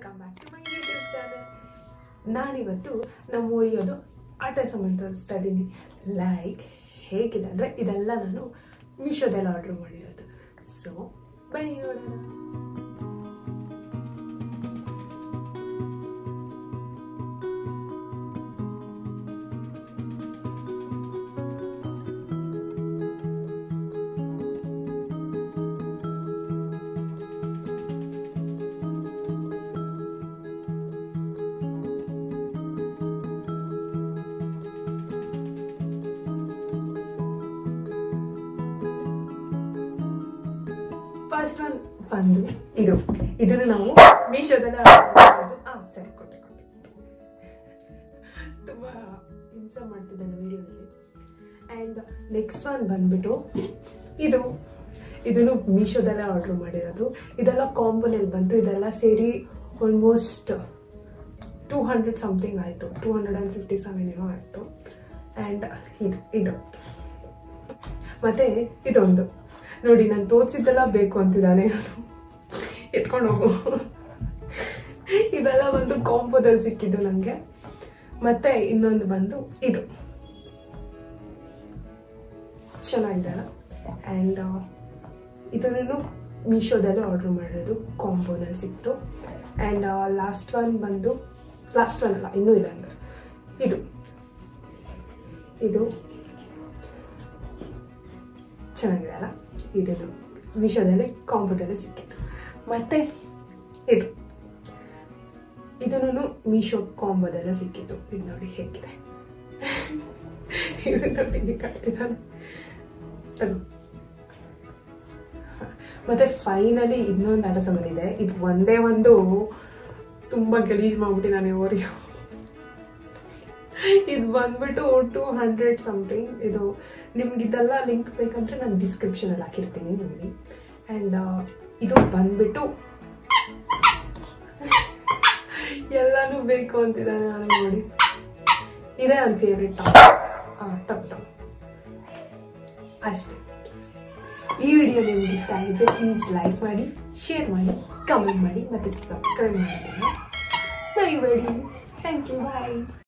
welcome back to my YouTube channel ನಾನಿವತ್ತು ನಮ್ಮ ಒಯ್ಯೋದು ಆಟ ಸಾಮಾನು ತೋರಿಸ್ತಾ ಇದ್ದೀನಿ ಲೈಕ್ ಹೇಗಿದೆ ಅಂದರೆ ಇದೆಲ್ಲ ನಾನು ಮೀಶೋದಲ್ಲಿ ಆರ್ಡ್ರ್ ಮಾಡಿರೋದು ಸೊ ಬನ್ನಿ ನೋಡೋಣ ಫಸ್ಟ್ ಒನ್ ಬಂದು ಇದು ಇದನ್ನು ನಾವು ಮೀಶೋದಲ್ಲಿ ಹಾಂ ಸರಿ ಕೊಟ್ಟೆ ಕೊಟ್ಟೆ ತುಂಬ ಹಿಂಸೆ ಮಾಡ್ತಿದ್ದಾನೆ ವಿಡಿಯೋದಲ್ಲಿ ಆ್ಯಂಡ್ ನೆಕ್ಸ್ಟ್ ಒನ್ ಬಂದ್ಬಿಟ್ಟು ಇದು ಇದನ್ನು ಮೀಶೋದಲ್ಲೇ ಆರ್ಡ್ರ್ ಮಾಡಿರೋದು ಇದೆಲ್ಲ ಕಾಂಬೋನಲ್ಲಿ ಬಂತು ಇದೆಲ್ಲ ಸೇರಿ ಆಲ್ಮೋಸ್ಟ್ ಟೂ ಹಂಡ್ರೆಡ್ ಸಮಥಿಂಗ್ ಆಯಿತು two hundred and fifty seven ಏನೋ ಆಯಿತು ಆ್ಯಂಡ್ ಇದು ಇದು ಮತ್ತು ಇದೊಂದು ನೋಡಿ ನಾನು ತೋರಿಸಿದ್ದೆಲ್ಲ ಬೇಕು ಅಂತಿದ್ದಾನೆ ಅವನು ಎತ್ಕೊಂಡು ಹೋಗು ಇದೆಲ್ಲ ಒಂದು ಕಾಂಬೋದಲ್ಲಿ ಸಿಕ್ಕಿದ್ದು ನನಗೆ ಮತ್ತೆ ಇನ್ನೊಂದು ಬಂದು ಇದು ಚೆನ್ನಾಗಿದೆ ಅಲ್ಲ ಆ್ಯಂಡ್ ಇದನ್ನು ಮೀಶೋದಲ್ಲೇ ಆರ್ಡ್ರ್ ಮಾಡಿರೋದು ಕಾಂಬೋನಲ್ಲಿ ಸಿಕ್ತು ಆ್ಯಂಡ್ ಲಾಸ್ಟ್ ಒನ್ ಬಂದು ಲಾಸ್ಟ್ ಒನ್ ಅಲ್ಲ ಇನ್ನೂ ಇದೆ ಹಂಗೆ ಇದು ಇದು ಚೆನ್ನಾಗಿದೆ ಅಲ್ಲ ಇದನ್ನು ಮೀಶೋದಲ್ಲಿ ಕಾಂಬೋದಲ್ಲಿ ಸಿಕ್ಕಿತ್ತು ಮತ್ತು ಇದು ಇದನ್ನು ಮೀಶೋ ಕಾಂಬೋದಲ್ಲೇ ಸಿಕ್ಕಿತ್ತು ಇದು ನೋಡಿ ಹೇಗಿದೆ ಇದು ನೋಡಿ ಹೀಗೆ ಕಟ್ತಿದ್ದಾನೆ ತಗೋ ಮತ್ತೆ ಫೈನಲಿ ಇನ್ನೊಂದು ಆಟ ಸಾಮಾನು ಇದೆ ಇದು ಒಂದೇ ಒಂದು ತುಂಬ ಗಲೀಜು ಮಾಡ್ಬಿಟ್ಟಿದ್ದಾನೆ ಓರಿಯೋ ಇದು ಬಂದ್ಬಿಟ್ಟು ಟೂ ಹಂಡ್ರೆಡ್ ಸಮಥಿಂಗ್ ಇದು ನಿಮ್ಗೆ ಇದೆಲ್ಲ ಲಿಂಕ್ ಬೇಕಂದ್ರೆ ನಾನು ಡಿಸ್ಕ್ರಿಪ್ಷನಲ್ಲಿ ಹಾಕಿರ್ತೀನಿ ನೋಡಿ ಆ್ಯಂಡ್ ಇದು ಬಂದ್ಬಿಟ್ಟು ಎಲ್ಲನೂ ಬೇಕು ಅಂತಿದ್ದಾನೆ ನಾನು ನೋಡಿ ಇದೇ ನನ್ನ ಫೇವ್ರೆಟ್ ಹಾಂ ತಪ್ಪು ಅಷ್ಟೇ ಈ ವಿಡಿಯೋ ನಿಮ್ಗೆ ಇಷ್ಟ ಆಗಿದ್ರೆ ಪ್ಲೀಸ್ ಲೈಕ್ ಮಾಡಿ ಶೇರ್ ಮಾಡಿ ಕಮೆಂಟ್ ಮಾಡಿ ಮತ್ತು ಸಬ್ಸ್ಕ್ರೈಬ್ ಮಾಡೋದನ್ನು ಮರಿಬೇಡಿ ಥ್ಯಾಂಕ್ ಯು ಬಾಯ್